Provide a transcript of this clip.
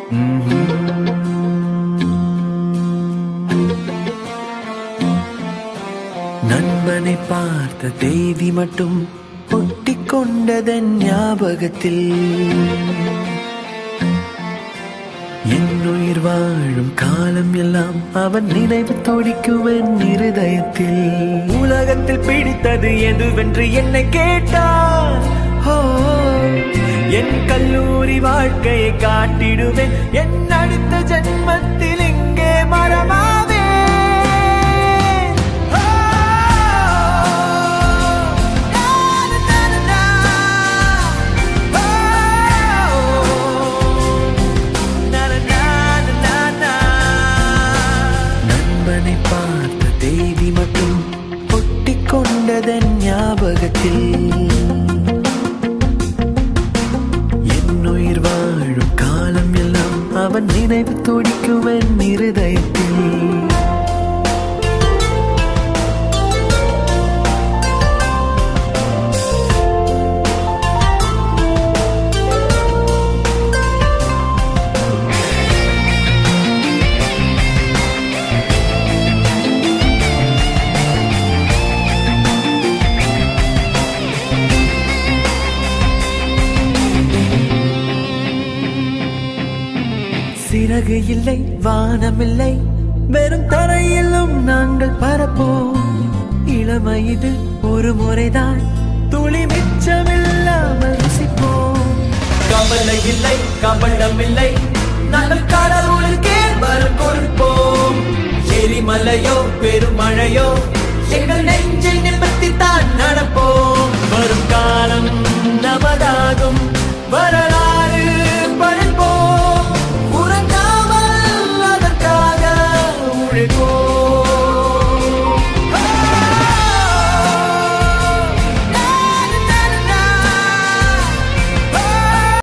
நண்பனை பார்த்த தேதி மட்டும் ஒட்டிக்கொண்டதன் ஞாபகத்தில் என் உயிர் வாழும் காலம் எல்லாம் அவன் நினைவு துடிக்கும் என் இருதயத்தில் உலகத்தில் பிடித்தது எதுவென்று என்னை கேட்டான் ஓ என் கல்லூரி வாழ்க்கையை காட்டிடுவேன் என் அடுத்த ஜென்மத்தில் இங்கே மரமாவே நண்பனை பார்த்த தேதி மட்டும் ஒட்டிக்கொண்டதன் ஞாபகத்தில் என் உயிர் வாழும் காலம் எல்லாம் அவன் நினைவு துடிக்கும் என் இருதயத்தில் சிறகு இல்லை வானமில்லை வெறும் தரையிலும் நாங்கள் பரப்போம் இளமை இது ஒரு முறைதான் துளி மிச்சமில்லாமல் ருசிப்போம் கவலை இல்லை கபடம் இல்லை நாங்கள் கடவுளுக்கே வரம் கொடுப்போம் எரிமலையோ பெருமழையோ எங்கள் நெஞ்சை நிமித்தி தான் நடப்போம் வரும் காலம் நமதாகும்